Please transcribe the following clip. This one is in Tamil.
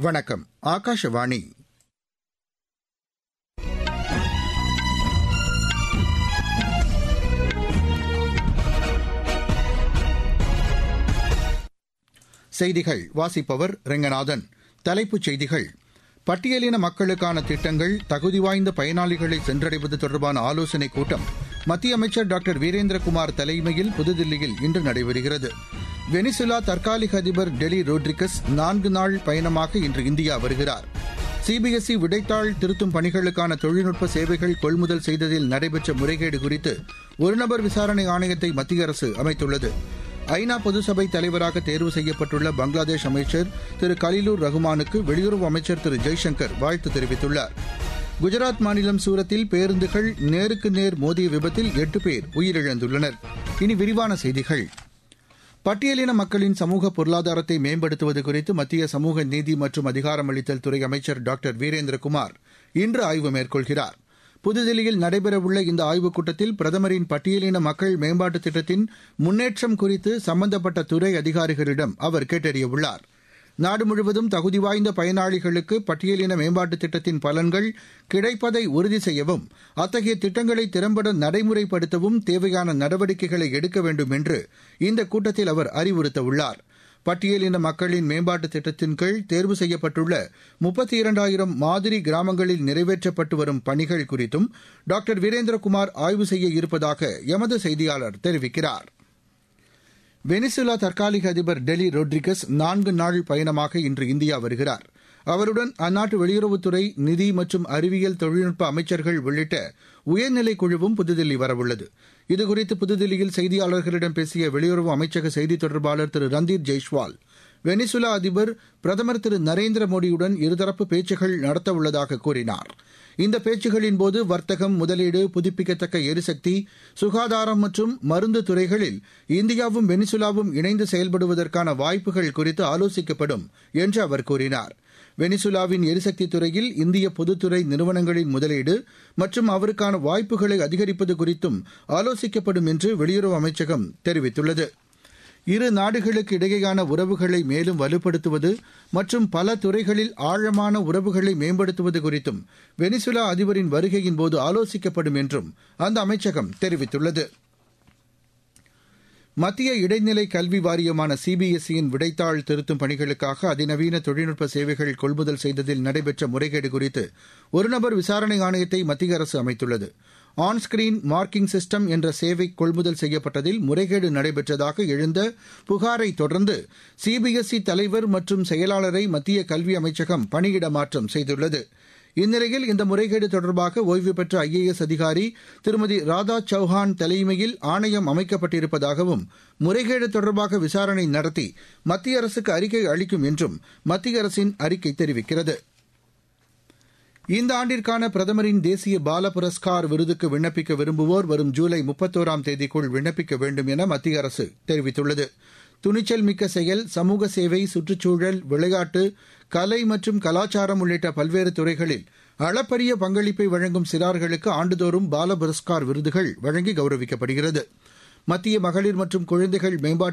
வணக்கம் ஆகாஷவாணி செய்திகள் வாசிப்பவர் ரெங்கநாதன் தலைப்புச் செய்திகள் பட்டியலின மக்களுக்கான திட்டங்கள் தகுதி வாய்ந்த பயனாளிகளை சென்றடைவது தொடர்பான ஆலோசனைக் கூட்டம் மத்திய அமைச்சர் டாக்டர் வீரேந்திரகுமார் தலைமையில் புதுதில்லியில் இன்று நடைபெறுகிறது வெனிசுலா தற்காலிக அதிபர் டெலி ரோட்ரிகஸ் நான்கு நாள் பயணமாக இன்று இந்தியா வருகிறார் சிபிஎஸ்இ விடைத்தாள் திருத்தும் பணிகளுக்கான தொழில்நுட்ப சேவைகள் கொள்முதல் செய்ததில் நடைபெற்ற முறைகேடு குறித்து ஒருநபர் விசாரணை ஆணையத்தை மத்திய அரசு அமைத்துள்ளது ஐநா பொதுசபை தலைவராக தேர்வு செய்யப்பட்டுள்ள பங்களாதேஷ் அமைச்சர் திரு கலிலூர் ரகுமானுக்கு வெளியுறவு அமைச்சர் திரு ஜெய்சங்கர் வாழ்த்து தெரிவித்துள்ளார் குஜராத் மாநிலம் சூரத்தில் பேருந்துகள் நேருக்கு நேர் மோதிய விபத்தில் எட்டு பேர் உயிரிழந்துள்ளனர் இனி விரிவான செய்திகள் பட்டியலின மக்களின் சமூக பொருளாதாரத்தை மேம்படுத்துவது குறித்து மத்திய சமூக நீதி மற்றும் அதிகாரமளித்தல் துறை அமைச்சர் டாக்டர் வீரேந்திரகுமார் இன்று ஆய்வு மேற்கொள்கிறார் புதுதில்லியில் நடைபெறவுள்ள இந்த ஆய்வுக் கூட்டத்தில் பிரதமரின் பட்டியலின மக்கள் மேம்பாட்டுத் திட்டத்தின் முன்னேற்றம் குறித்து சம்பந்தப்பட்ட துறை அதிகாரிகளிடம் அவர் கேட்டறியவுள்ளார் நாடு முழுவதும் தகுதி வாய்ந்த பயனாளிகளுக்கு பட்டியலின மேம்பாட்டுத் திட்டத்தின் பலன்கள் கிடைப்பதை உறுதி செய்யவும் அத்தகைய திட்டங்களை திறம்பட நடைமுறைப்படுத்தவும் தேவையான நடவடிக்கைகளை எடுக்க வேண்டும் என்று இந்த கூட்டத்தில் அவர் அறிவுறுத்தவுள்ளார் பட்டியலின மக்களின் மேம்பாட்டுத் திட்டத்தின் கீழ் தேர்வு செய்யப்பட்டுள்ள முப்பத்தி இரண்டாயிரம் மாதிரி கிராமங்களில் நிறைவேற்றப்பட்டு வரும் பணிகள் குறித்தும் டாக்டர் வீரேந்திரகுமார் ஆய்வு செய்ய இருப்பதாக எமது செய்தியாளர் தெரிவிக்கிறார் வெனிசுலா தற்காலிக அதிபர் டெலி ரோட்ரிகஸ் நான்கு நாள் பயணமாக இன்று இந்தியா வருகிறார் அவருடன் அந்நாட்டு வெளியுறவுத்துறை நிதி மற்றும் அறிவியல் தொழில்நுட்ப அமைச்சர்கள் உள்ளிட்ட உயர்நிலைக் குழுவும் புதுதில்லி வரவுள்ளது இதுகுறித்து புதுதில்லியில் செய்தியாளர்களிடம் பேசிய வெளியுறவு அமைச்சக செய்தித் தொடர்பாளர் திரு ரந்தீர் ஜெய்ஷ்வால் வெனிசுலா அதிபர் பிரதமர் திரு நரேந்திர மோடியுடன் இருதரப்பு பேச்சுகள் நடத்தவுள்ளதாக கூறினார் இந்த பேச்சுகளின்போது வர்த்தகம் முதலீடு புதுப்பிக்கத்தக்க எரிசக்தி சுகாதாரம் மற்றும் மருந்து துறைகளில் இந்தியாவும் வெனிசுலாவும் இணைந்து செயல்படுவதற்கான வாய்ப்புகள் குறித்து ஆலோசிக்கப்படும் என்று அவர் கூறினார் வெனிசுலாவின் எரிசக்தி துறையில் இந்திய பொதுத்துறை நிறுவனங்களின் முதலீடு மற்றும் அவருக்கான வாய்ப்புகளை அதிகரிப்பது குறித்தும் ஆலோசிக்கப்படும் என்று வெளியுறவு அமைச்சகம் தெரிவித்துள்ளது இரு நாடுகளுக்கு இடையேயான உறவுகளை மேலும் வலுப்படுத்துவது மற்றும் பல துறைகளில் ஆழமான உறவுகளை மேம்படுத்துவது குறித்தும் வெனிசுலா அதிபரின் வருகையின்போது ஆலோசிக்கப்படும் என்றும் அந்த அமைச்சகம் தெரிவித்துள்ளது மத்திய இடைநிலை கல்வி வாரியமான சிபிஎஸ்இயின் விடைத்தாள் திருத்தும் பணிகளுக்காக அதிநவீன தொழில்நுட்ப சேவைகள் கொள்முதல் செய்ததில் நடைபெற்ற முறைகேடு குறித்து ஒருநபர் விசாரணை ஆணையத்தை மத்திய அரசு அமைத்துள்ளது ஆன் ஸ்கிரீன் மார்க்கிங் சிஸ்டம் என்ற சேவை கொள்முதல் செய்யப்பட்டதில் முறைகேடு நடைபெற்றதாக எழுந்த புகாரை தொடர்ந்து சிபிஎஸ்இ தலைவர் மற்றும் செயலாளரை மத்திய கல்வி அமைச்சகம் பணியிட மாற்றம் செய்துள்ளது இந்நிலையில் இந்த முறைகேடு தொடர்பாக ஓய்வு பெற்ற ஐஏஎஸ் அதிகாரி திருமதி ராதா சௌஹான் தலைமையில் ஆணையம் அமைக்கப்பட்டிருப்பதாகவும் முறைகேடு தொடர்பாக விசாரணை நடத்தி மத்திய அரசுக்கு அறிக்கை அளிக்கும் என்றும் மத்திய அரசின் அறிக்கை தெரிவிக்கிறது இந்த ஆண்டிற்கான பிரதமரின் தேசிய பால புரஸ்கார் விருதுக்கு விண்ணப்பிக்க விரும்புவோர் வரும் ஜூலை முப்பத்தோராம் தேதிக்குள் விண்ணப்பிக்க வேண்டும் என மத்திய அரசு தெரிவித்துள்ளது துணிச்சல் மிக்க செயல் சமூக சேவை சுற்றுச்சூழல் விளையாட்டு கலை மற்றும் கலாச்சாரம் உள்ளிட்ட பல்வேறு துறைகளில் அளப்பரிய பங்களிப்பை வழங்கும் சிறார்களுக்கு ஆண்டுதோறும் பால புரஸ்கார் விருதுகள் வழங்கி கௌரவிக்கப்படுகிறது மத்திய மகளிர் மற்றும் குழந்தைகள் மேம்பாட்டு